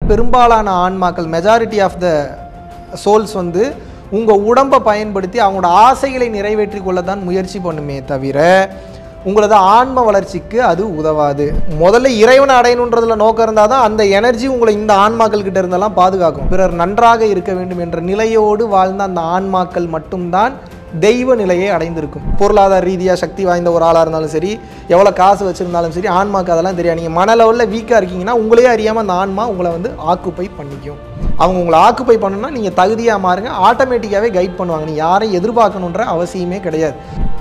பெரும்பாலான ஆன்மாக்கள் majority of the souls வந்து உங்கள் உடம்பை பயன்படுத்தி அவங்களோட ஆசைகளை நிறைவேற்றி கொள்ள தான் முயற்சி பண்ணுமே தவிர உங்களது ஆன்ம வளர்ச்சிக்கு அது உதவாது முதல்ல இறைவனை அடையணுன்றதுல நோக்கம் இருந்தால் தான் அந்த எனர்ஜி உங்களை இந்த ஆன்மாக்கள் கிட்ட இருந்தெல்லாம் பாதுகாக்கும் பிறர் நன்றாக இருக்க வேண்டும் என்ற நிலையோடு வாழ்ந்த அந்த ஆன்மாக்கள் மட்டும்தான் தெய்வ நிலையை அடைந்திருக்கும் பொருளாதார ரீதியாக சக்தி வாய்ந்த ஒரு ஆளாக இருந்தாலும் சரி எவ்வளோ காசு வச்சுருந்தாலும் சரி ஆன்மாக்கு அதெல்லாம் தெரியாது நீங்கள் மன லெவலில் வீக்காக இருக்கீங்கன்னா உங்களையே அறியாமல் அந்த ஆன்மா உங்களை வந்து ஆக்குப்பை பண்ணிக்கும் அவங்க உங்களை ஆக்குப்பை பண்ணணும்னா நீங்கள் தகுதியாக மாறுங்க ஆட்டோமேட்டிக்காகவே கைட் பண்ணுவாங்க நீங்கள் யாரையும் எதிர்பார்க்கணுன்ற அவசியமே கிடையாது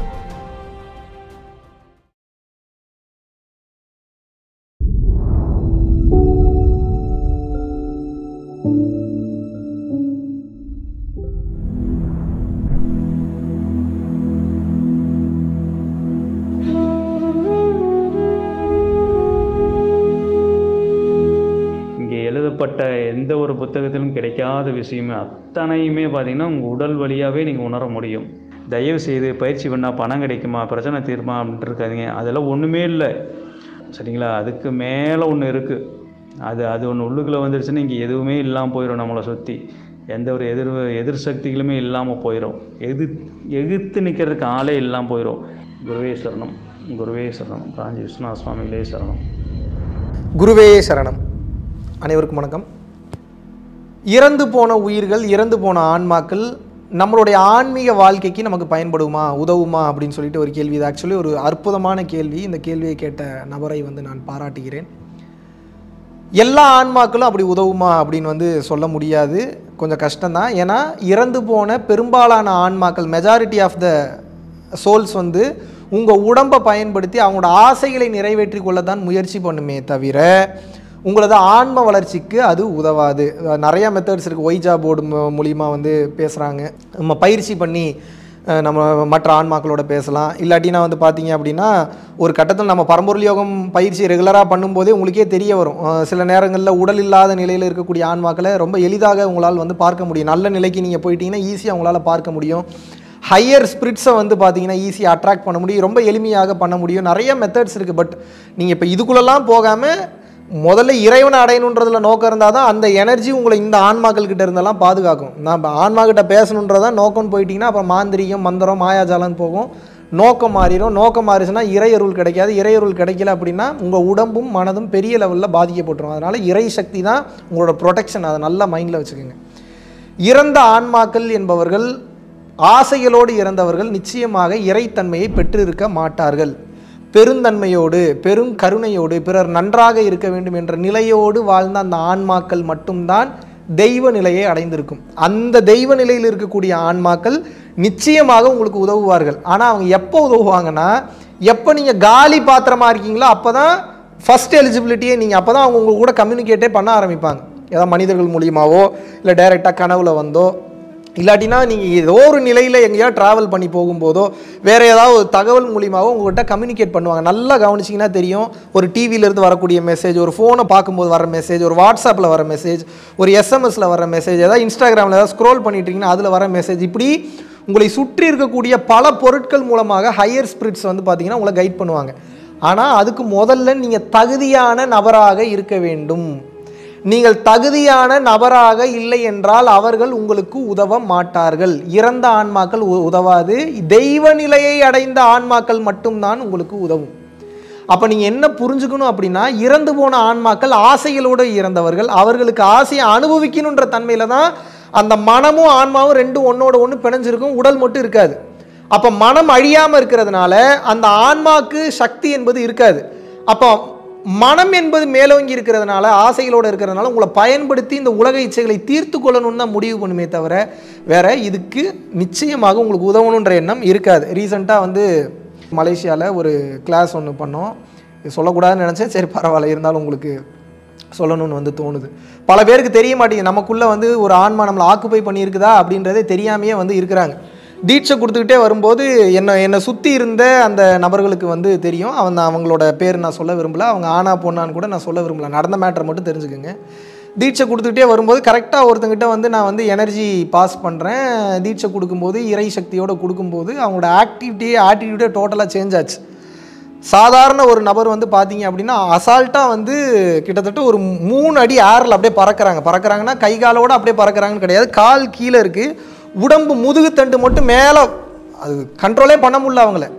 இங்கே எழுதப்பட்ட எந்த ஒரு புத்தகத்திலும் கிடைக்காத விஷயமே அத்தனையுமே பார்த்தீங்கன்னா உங்கள் உடல் வழியாகவே நீங்கள் உணர முடியும் தயவு செய்து பயிற்சி பண்ணால் பணம் கிடைக்குமா பிரச்சனை தீருமா அப்படின்ட்டு இருக்காதீங்க அதெல்லாம் ஒன்றுமே இல்லை சரிங்களா அதுக்கு மேலே ஒன்று இருக்குது அது அது ஒன்று உள்ளுக்குள்ளே வந்துருச்சுன்னா இங்கே எதுவுமே இல்லாமல் போயிடும் நம்மளை சுற்றி எந்த ஒரு எதிர் எதிர் சக்திகளுமே இல்லாமல் போயிடும் எது எதிர்த்து நிற்கிறதுக்கு ஆளே இல்லாமல் போயிடும் குருவே சரணம் குருவே சரணம் காஞ்சி விஸ்வநாத சுவாமிகளே சரணம் குருவே சரணம் அனைவருக்கும் வணக்கம் இறந்து போன உயிர்கள் இறந்து போன ஆன்மாக்கள் நம்மளுடைய ஆன்மீக வாழ்க்கைக்கு நமக்கு பயன்படுமா உதவுமா அப்படின்னு சொல்லிட்டு ஒரு கேள்வி இது ஆக்சுவலி ஒரு அற்புதமான கேள்வி இந்த கேள்வியை கேட்ட நபரை வந்து நான் பாராட்டுகிறேன் எல்லா ஆன்மாக்களும் அப்படி உதவுமா அப்படின்னு வந்து சொல்ல முடியாது கொஞ்சம் கஷ்டம்தான் ஏன்னா இறந்து போன பெரும்பாலான ஆன்மாக்கள் மெஜாரிட்டி ஆஃப் த சோல்ஸ் வந்து உங்கள் உடம்பை பயன்படுத்தி அவங்களோட ஆசைகளை நிறைவேற்றி கொள்ள தான் முயற்சி பண்ணுமே தவிர உங்களது ஆன்ம வளர்ச்சிக்கு அது உதவாது அஹ் நிறைய மெத்தட்ஸ் இருக்குது ஒய்ஜா போர்டு மூலிமா வந்து பேசுகிறாங்க நம்ம பயிற்சி பண்ணி அஹ் நம்ம மற்ற ஆன்மாக்களோட பேசலாம் இல்லாட்டினா வந்து பார்த்தீங்க அப்படின்னா ஒரு கட்டத்தில் நம்ம பரம்பொருள் யோகம் பயிற்சி ரெகுலராக பண்ணும்போதே உங்களுக்கே தெரிய வரும் அஹ் சில நேரங்களில் உடல் இல்லாத நிலையில் இருக்கக்கூடிய ஆன்மாக்களை ரொம்ப எளிதாக உங்களால் வந்து பார்க்க முடியும் நல்ல நிலைக்கு நீங்கள் போயிட்டீங்கன்னா ஈஸியாக உங்களால் பார்க்க முடியும் ஹையர் ஸ்பிரிட்ஸை வந்து பார்த்தீங்கன்னா ஈஸியாக அட்ராக்ட் பண்ண முடியும் ரொம்ப எளிமையாக பண்ண முடியும் நிறைய மெத்தட்ஸ் இருக்குது பட் நீங்கள் இப்போ இதுக்குள்ளெல்லாம் போகாமல் முதல்ல இறைவனை அடையணுன்றதுல நோக்கம் இருந்தால் தான் அந்த எனர்ஜி உங்களை இந்த ஆன்மாக்கள் கிட்ட இருந்தெல்லாம் பாதுகாக்கும் நான் இப்போ ஆன்மா கிட்ட பேசணுன்றதான் நோக்கம்னு போயிட்டீங்கன்னா அப்புறம் மாந்திரிகம் மந்திரம் மாயாஜாலம்னு போகும் நோக்கம் மாறிடும் நோக்கம் மாறிச்சுன்னா இறையருள் கிடைக்காது இறையருள் கிடைக்கல அப்படின்னா உங்கள் உடம்பும் மனதும் பெரிய லெவலில் பாதிக்கப்பட்டுரும் அதனால் இறை சக்தி தான் உங்களோட ப்ரொடெக்ஷன் அதை நல்லா மைண்டில் வச்சுக்கோங்க இறந்த ஆன்மாக்கள் என்பவர்கள் ஆசைகளோடு இறந்தவர்கள் நிச்சயமாக இறைத்தன்மையை பெற்றிருக்க மாட்டார்கள் பெருந்தன்மையோடு பெரும் கருணையோடு பிறர் நன்றாக இருக்க வேண்டும் என்ற நிலையோடு வாழ்ந்த அந்த ஆன்மாக்கள் மட்டும்தான் தெய்வ நிலையை அடைந்திருக்கும் அந்த தெய்வ நிலையில் இருக்கக்கூடிய ஆன்மாக்கள் நிச்சயமாக உங்களுக்கு உதவுவார்கள் ஆனால் அவங்க எப்போ உதவுவாங்கன்னா எப்போ நீங்கள் காலி பாத்திரமா இருக்கீங்களோ அப்போ தான் ஃபஸ்ட் எலிஜிபிலிட்டியே நீங்கள் அப்போ தான் அவங்க உங்க கூட கம்யூனிகேட்டே பண்ண ஆரம்பிப்பாங்க ஏதாவது மனிதர்கள் மூலியமாவோ இல்லை டைரெக்டாக கனவுல வந்தோ இல்லாட்டினா நீங்கள் ஏதோ ஒரு நிலையில் எங்கேயா ட்ராவல் பண்ணி போகும்போதோ வேறு ஏதாவது ஒரு தகவல் மூலியமாவோ உங்கள்கிட்ட கம்யூனிகேட் பண்ணுவாங்க நல்லா கவனிச்சிங்கன்னா தெரியும் ஒரு டிவியிலேருந்து வரக்கூடிய மெசேஜ் ஒரு ஃபோனை பார்க்கும்போது வர மெசேஜ் ஒரு வாட்ஸ்அப்பில் வர மெசேஜ் ஒரு எஸ்எம்எஸில் வர மெசேஜ் ஏதாவது இன்ஸ்டாகிராமில் ஏதாவது ஸ்க்ரோல் பண்ணிட்டீங்கன்னா அதில் வர மெசேஜ் இப்படி உங்களை சுற்றி இருக்கக்கூடிய பல பொருட்கள் மூலமாக ஹையர் ஸ்பிரிட்ஸ் வந்து பார்த்தீங்கன்னா உங்களை கைட் பண்ணுவாங்க ஆனால் அதுக்கு முதல்ல நீங்கள் தகுதியான நபராக இருக்க வேண்டும் நீங்கள் தகுதியான நபராக இல்லை என்றால் அவர்கள் உங்களுக்கு உதவ மாட்டார்கள் இறந்த ஆன்மாக்கள் உ- உதவாது தெய்வ நிலையை அடைந்த ஆன்மாக்கள் மட்டும்தான் உங்களுக்கு உதவும் அப்போ நீங்கள் என்ன புரிஞ்சுக்கணும் அப்படின்னா இறந்து போன ஆன்மாக்கள் ஆசைகளோடு இறந்தவர்கள் அவர்களுக்கு ஆசையை அனுபவிக்கணுன்ற தன்மையில் தான் அந்த மனமும் ஆன்மாவும் ரெண்டும் ஒன்றோட ஒன்று பிணைஞ்சிருக்கும் உடல் மட்டும் இருக்காது அப்போ மனம் அழியாமல் இருக்கிறதுனால அந்த ஆன்மாக்கு சக்தி என்பது இருக்காது அப்போ மனம் என்பது மேலோங்கி இருக்கிறதுனால ஆசைகளோடு இருக்கிறதுனால உங்களை பயன்படுத்தி இந்த உலக இச்சைகளை தீர்த்து கொள்ளணும்னு தான் முடிவு பண்ணுமே தவிர வேற இதுக்கு நிச்சயமாக உங்களுக்கு உதவணுன்ற எண்ணம் இருக்காது ரீசெண்டாக வந்து மலேசியாவில் ஒரு கிளாஸ் ஒன்று பண்ணோம் இது சொல்லக்கூடாதுன்னு நினச்சேன் சரி பரவாயில்ல இருந்தாலும் உங்களுக்கு சொல்லணும்னு வந்து தோணுது பல பேருக்கு தெரிய மாட்டேங்குது நமக்குள்ளே வந்து ஒரு ஆன்மா நம்மளை ஆக்குப்பை பண்ணியிருக்குதா அப்படின்றதே தெரியாமையே வந்து இருக்கிறாங்க தீட்சை கொடுத்துக்கிட்டே வரும்போது என்னை என்னை சுற்றி இருந்த அந்த நபர்களுக்கு வந்து தெரியும் அவன் அவங்களோட பேர் நான் சொல்ல விரும்பல அவங்க ஆனா பொண்ணான்னு கூட நான் சொல்ல விரும்பல நடந்த மேட்டர் மட்டும் தெரிஞ்சுக்கோங்க தீட்சை கொடுத்துக்கிட்டே வரும்போது கரெக்டாக ஒருத்தங்கிட்ட வந்து நான் வந்து எனர்ஜி பாஸ் பண்ணுறேன் தீட்சை கொடுக்கும்போது இறை சக்தியோடு கொடுக்கும்போது அவங்களோட ஆக்டிவிட்டியே ஆட்டிடியூடே டோட்டலாக சேஞ்ச் ஆச்சு சாதாரண ஒரு நபர் வந்து பார்த்தீங்க அப்படின்னா அசால்ட்டாக வந்து கிட்டத்தட்ட ஒரு மூணு அடி ஏரில் அப்படியே பறக்கிறாங்க பறக்கிறாங்கன்னா கை காலோட அப்படியே பறக்கிறாங்கன்னு கிடையாது கால் கீழே இருக்குது உடம்பு முதுகுத்தண்டு மட்டும் மேலே அது கண்ட்ரோலே பண்ண முடியல அவங்கள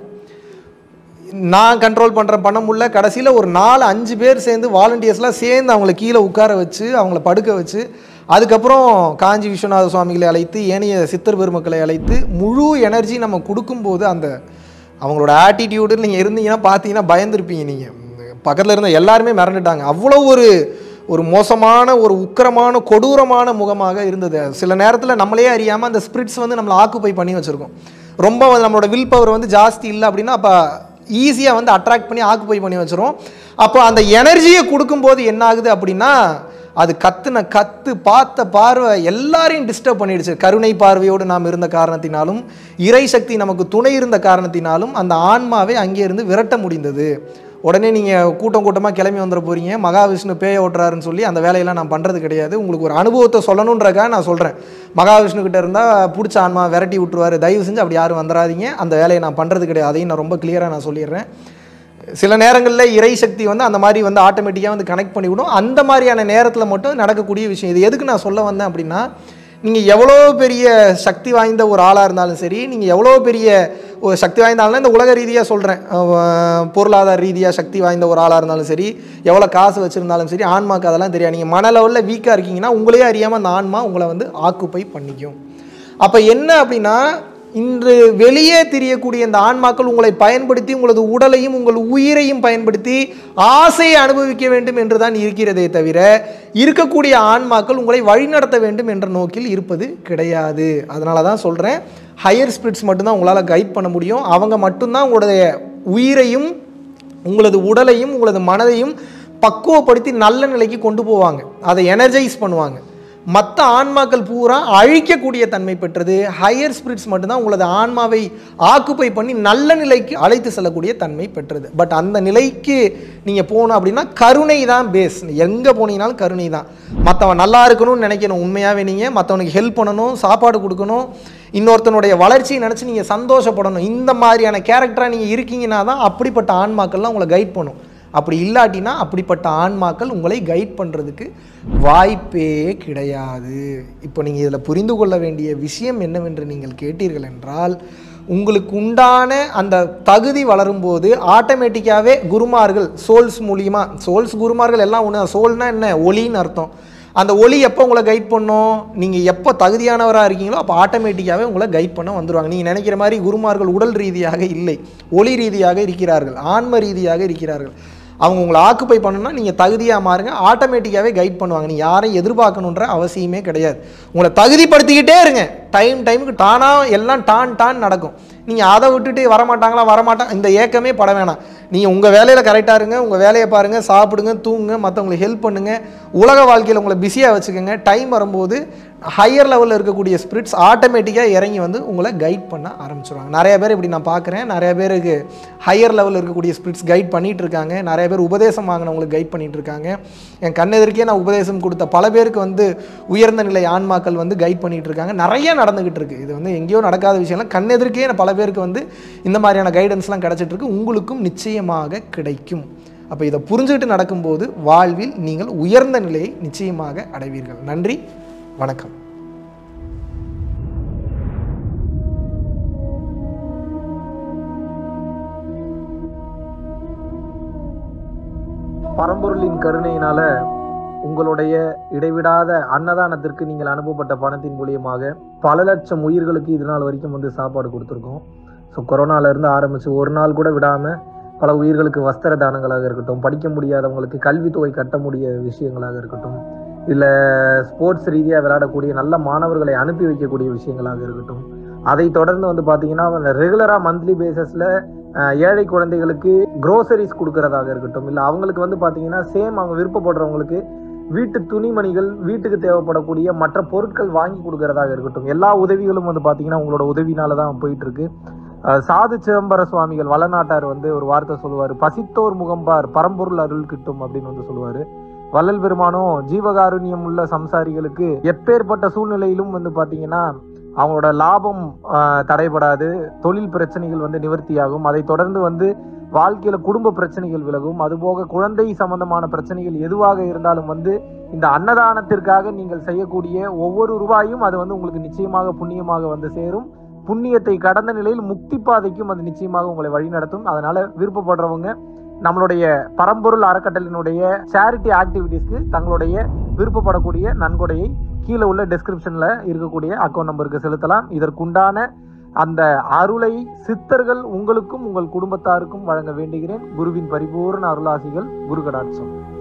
நான் கண்ட்ரோல் பண்ணுற பண்ண முடியல கடைசியில் ஒரு நாலு அஞ்சு பேர் சேர்ந்து வாலண்டியர்ஸ்லாம் சேர்ந்து அவங்கள கீழே உட்கார வச்சு அவங்கள படுக்க வச்சு அதுக்கப்புறம் காஞ்சி விஸ்வநாத சுவாமிகளை அழைத்து ஏனைய சித்தர் பெருமக்களை அழைத்து முழு எனர்ஜி நம்ம கொடுக்கும்போது அந்த அவங்களோட ஆட்டிடியூடு நீங்கள் இருந்தீங்கன்னா பார்த்தீங்கன்னா பயந்துருப்பீங்க நீங்கள் பக்கத்தில் இருந்த எல்லாருமே மிரண்டுட்டாங்க அவ்வளோ ஒரு ஒரு மோசமான ஒரு உக்கிரமான கொடூரமான முகமாக இருந்தது சில நேரத்தில் நம்மளே அறியாமல் அந்த ஸ்பிரிட்ஸ் வந்து நம்மளை ஆக்குப்பை பண்ணி வச்சுருக்கோம் ரொம்ப வந்து நம்மளோட வில் பவர் வந்து ஜாஸ்தி இல்லை அப்படின்னா அப்போ ஈஸியாக வந்து அட்ராக்ட் பண்ணி ஆக்குப்பை பண்ணி வச்சிரும் அப்போ அந்த எனர்ஜியை கொடுக்கும்போது என்ன ஆகுது அப்படின்னா அது கத்துன கத்து பார்த்த பார்வை எல்லாரையும் டிஸ்டர்ப் பண்ணிடுச்சு கருணை பார்வையோடு நாம் இருந்த காரணத்தினாலும் இறை சக்தி நமக்கு துணை இருந்த காரணத்தினாலும் அந்த ஆன்மாவை அங்கே இருந்து விரட்ட முடிந்தது உடனே நீங்கள் கூட்டம் கூட்டமாக கிளம்பி வந்துட போகிறீங்க மகாவிஷ்ணு பேய ஓட்டுறாருன்னு சொல்லி அந்த வேலையெல்லாம் நான் பண்ணுறது கிடையாது உங்களுக்கு ஒரு அனுபவத்தை சொல்லணுன்றக்காக நான் சொல்கிறேன் மகாவிஷ்ணு கிட்ட இருந்தால் பிடிச்ச ஆன்மா விரட்டி விட்டுருவாரு தயவு செஞ்சு அப்படி யாரும் வந்துடாதீங்க அந்த வேலையை நான் பண்ணுறது கிடையாது அதையும் நான் ரொம்ப கிளியராக நான் சொல்லிடுறேன் சில நேரங்களில் இறை சக்தி வந்து அந்த மாதிரி வந்து ஆட்டோமேட்டிக்காக வந்து கனெக்ட் பண்ணிவிடும் அந்த மாதிரியான நேரத்தில் மட்டும் நடக்கக்கூடிய விஷயம் இது எதுக்கு நான் சொல்ல வந்தேன் அப்படின்னா நீங்கள் எவ்வளோ பெரிய சக்தி வாய்ந்த ஒரு ஆளாக இருந்தாலும் சரி நீங்கள் எவ்வளோ பெரிய ஒரு சக்தி வாய்ந்த ஆள்னா இந்த உலக ரீதியாக சொல்கிறேன் பொருளாதார ரீதியாக சக்தி வாய்ந்த ஒரு ஆளாக இருந்தாலும் சரி எவ்வளோ காசு வச்சுருந்தாலும் சரி ஆன்மாக்கு அதெல்லாம் தெரியாது நீங்கள் மன லெவலில் வீக்காக இருக்கீங்கன்னா உங்களையே அறியாமல் அந்த ஆன்மா உங்களை வந்து ஆக்குப்பை பண்ணிக்கும் அப்போ என்ன அப்படின்னா இன்று வெளியே தெரியக்கூடிய இந்த ஆன்மாக்கள் உங்களை பயன்படுத்தி உங்களது உடலையும் உங்கள் உயிரையும் பயன்படுத்தி ஆசையை அனுபவிக்க வேண்டும் என்று தான் இருக்கிறதே தவிர இருக்கக்கூடிய ஆன்மாக்கள் உங்களை வழிநடத்த வேண்டும் என்ற நோக்கில் இருப்பது கிடையாது அதனால தான் சொல்கிறேன் ஹையர் ஸ்பிரிட்ஸ் மட்டும்தான் உங்களால் கைட் பண்ண முடியும் அவங்க மட்டும்தான் உங்களுடைய உயிரையும் உங்களது உடலையும் உங்களது மனதையும் பக்குவப்படுத்தி நல்ல நிலைக்கு கொண்டு போவாங்க அதை எனர்ஜைஸ் பண்ணுவாங்க மற்ற ஆன்மாக்கள் பூரா அழிக்கக்கூடிய தன்மை பெற்றது ஹையர் ஸ்பிரிட்ஸ் மட்டும்தான் உங்களது ஆன்மாவை ஆக்குப்பை பண்ணி நல்ல நிலைக்கு அழைத்து செல்லக்கூடிய தன்மை பெற்றது பட் அந்த நிலைக்கு நீங்கள் போகணும் அப்படின்னா கருணை தான் பேஸ் எங்கே போனீங்கனாலும் கருணை தான் மற்றவன் நல்லா இருக்கணும்னு நினைக்கணும் உண்மையாகவே நீங்கள் மற்றவனுக்கு ஹெல்ப் பண்ணணும் சாப்பாடு கொடுக்கணும் இன்னொருத்தனுடைய வளர்ச்சியை நினச்சி நீங்கள் சந்தோஷப்படணும் இந்த மாதிரியான கேரக்டராக நீங்கள் இருக்கீங்கன்னா தான் அப்படிப்பட்ட ஆன்மாக்கள்லாம் உங்களை கைட் பண்ணும் அப்படி இல்லாட்டினா அப்படிப்பட்ட ஆன்மாக்கள் உங்களை கைட் பண்ணுறதுக்கு வாய்ப்பே கிடையாது இப்போ நீங்கள் இதில் புரிந்து கொள்ள வேண்டிய விஷயம் என்னவென்று நீங்கள் கேட்டீர்கள் என்றால் உங்களுக்கு உண்டான அந்த தகுதி வளரும்போது ஆட்டோமேட்டிக்காகவே குருமார்கள் சோல்ஸ் மூலியமா சோல்ஸ் குருமார்கள் எல்லாம் ஒன்று சோல்னா என்ன ஒளின்னு அர்த்தம் அந்த ஒளி எப்போ உங்களை கைட் பண்ணும் நீங்கள் எப்போ தகுதியானவராக இருக்கீங்களோ அப்போ ஆட்டோமேட்டிக்காகவே உங்களை கைட் பண்ண வந்துடுவாங்க நீங்கள் நினைக்கிற மாதிரி குருமார்கள் உடல் ரீதியாக இல்லை ஒளி ரீதியாக இருக்கிறார்கள் ஆன்ம ரீதியாக இருக்கிறார்கள் அவங்க உங்களை ஆக்குப்பை பண்ணணும்னா நீங்கள் தகுதியாக மாறுங்க ஆட்டோமேட்டிக்காகவே கைட் பண்ணுவாங்க நீங்கள் யாரையும் எதிர்பார்க்கணுன்ற அவசியமே கிடையாது உங்களை தகுதிப்படுத்திக்கிட்டே இருங்க டைம் டைமுக்கு தானாக எல்லாம் டான் டான் நடக்கும் நீங்கள் அதை விட்டுட்டு வரமாட்டாங்களா வரமாட்டாங்க இந்த ஏக்கமே பட வேணாம் நீங்கள் உங்கள் வேலையில் கரெக்டாக இருங்க உங்கள் வேலையை பாருங்கள் சாப்பிடுங்க தூங்குங்க மற்றவங்களுக்கு ஹெல்ப் பண்ணுங்கள் உலக வாழ்க்கையில் உங்களை பிஸியாக வச்சுக்கோங்க டைம் வரும்போது ஹையர் லெவலில் இருக்கக்கூடிய ஸ்பிரிட்ஸ் ஆட்டோமேட்டிக்காக இறங்கி வந்து உங்களை கைட் பண்ண ஆரம்பிச்சிருவாங்க நிறைய பேர் இப்படி நான் பார்க்குறேன் நிறைய பேருக்கு ஹையர் லெவலில் இருக்கக்கூடிய ஸ்பிரிட்ஸ் கைட் பண்ணிட்டு இருக்காங்க நிறைய பேர் உபதேசம் வாங்கினவங்களுக்கு கைட் பண்ணிட்டு இருக்காங்க என் கண்ணெதிர்க்கே நான் உபதேசம் கொடுத்த பல பேருக்கு வந்து உயர்ந்த நிலை ஆன்மாக்கள் வந்து கைட் பண்ணிட்டு இருக்காங்க நிறைய நடந்துகிட்டு இருக்கு இது வந்து எங்கேயோ நடக்காத விஷயம்லாம் கண்ணெதிர்க்கே பல பேருக்கு வந்து இந்த மாதிரியான கைடன்ஸ்லாம் கிடைச்சிட்டு இருக்கு உங்களுக்கும் நிச்சயமாக கிடைக்கும் அப்போ இதை புரிஞ்சுக்கிட்டு நடக்கும்போது வாழ்வில் நீங்கள் உயர்ந்த நிலையை நிச்சயமாக அடைவீர்கள் நன்றி வணக்கம் பரம்பொருளின் கருணையினால உங்களுடைய இடைவிடாத அன்னதானத்திற்கு நீங்கள் அனுப்பப்பட்ட பணத்தின் மூலியமாக பல லட்சம் உயிர்களுக்கு இது நாள் வரைக்கும் வந்து சாப்பாடு கொடுத்துருக்கோம் ஸோ கொரோனாலேருந்து ஆரம்பித்து ஒரு நாள் கூட விடாமல் பல உயிர்களுக்கு வஸ்திர தானங்களாக இருக்கட்டும் படிக்க முடியாதவங்களுக்கு கல்வித்தொகை கட்ட முடிய விஷயங்களாக இருக்கட்டும் இல்லை ஸ்போர்ட்ஸ் ரீதியாக விளையாடக்கூடிய நல்ல மாணவர்களை அனுப்பி வைக்கக்கூடிய விஷயங்களாக இருக்கட்டும் அதை தொடர்ந்து வந்து பார்த்தீங்கன்னா ரெகுலராக மந்த்லி பேசிஸில் ஏழை குழந்தைகளுக்கு க்ரோசரிஸ் கொடுக்கறதாக இருக்கட்டும் இல்லை அவங்களுக்கு வந்து பார்த்தீங்கன்னா சேம் அவங்க விருப்பப்படுறவங்களுக்கு வீட்டு துணிமணிகள் வீட்டுக்கு தேவைப்படக்கூடிய மற்ற பொருட்கள் வாங்கி கொடுக்கறதாக இருக்கட்டும் எல்லா உதவிகளும் வந்து பார்த்தீங்கன்னா உங்களோட உதவினால தான் போயிட்டு இருக்கு அஹ் சாது சிதம்பர சுவாமிகள் வளநாட்டார் வந்து ஒரு வார்த்தை சொல்லுவார் பசித்தோர் முகம்பார் பரம்பொருள் அருள் கிட்டும் அப்படின்னு வந்து சொல்லுவாரு வள்ளல் பெருமானும் ஜீவகாருண்யம் உள்ள சம்சாரிகளுக்கு எப்பேற்பட்ட சூழ்நிலையிலும் வந்து பாத்தீங்கன்னா அவங்களோட லாபம் ஆஹ், தடைபடாது தொழில் பிரச்சனைகள் வந்து நிவர்த்தியாகும் அதை தொடர்ந்து வந்து வாழ்க்கையில குடும்ப பிரச்சனைகள் விலகும் அதுபோக குழந்தை சம்பந்தமான பிரச்சனைகள் எதுவாக இருந்தாலும் வந்து இந்த அன்னதானத்திற்காக நீங்கள் செய்யக்கூடிய ஒவ்வொரு ரூபாயும் அது வந்து உங்களுக்கு நிச்சயமாக புண்ணியமாக வந்து சேரும் புண்ணியத்தை கடந்த நிலையில் முக்தி பாதைக்கும் அது நிச்சயமாக உங்களை வழிநடத்தும் அதனால விருப்பப்படுறவங்க நம்மளுடைய பரம்பொருள் அறக்கட்டளினுடைய சேரிட்டி ஆக்டிவிட்டீஸ்க்கு தங்களுடைய விருப்பப்படக்கூடிய நன்கொடையை கீழே உள்ள டெஸ்கிரிப்ஷன்ல இருக்கக்கூடிய அக்கௌண்ட் நம்பருக்கு செலுத்தலாம் இதற்குண்டான அந்த அருளை சித்தர்கள் உங்களுக்கும் உங்கள் குடும்பத்தாருக்கும் வழங்க வேண்டுகிறேன் குருவின் பரிபூர்ண அருளாசிகள் குரு கடாட்சம்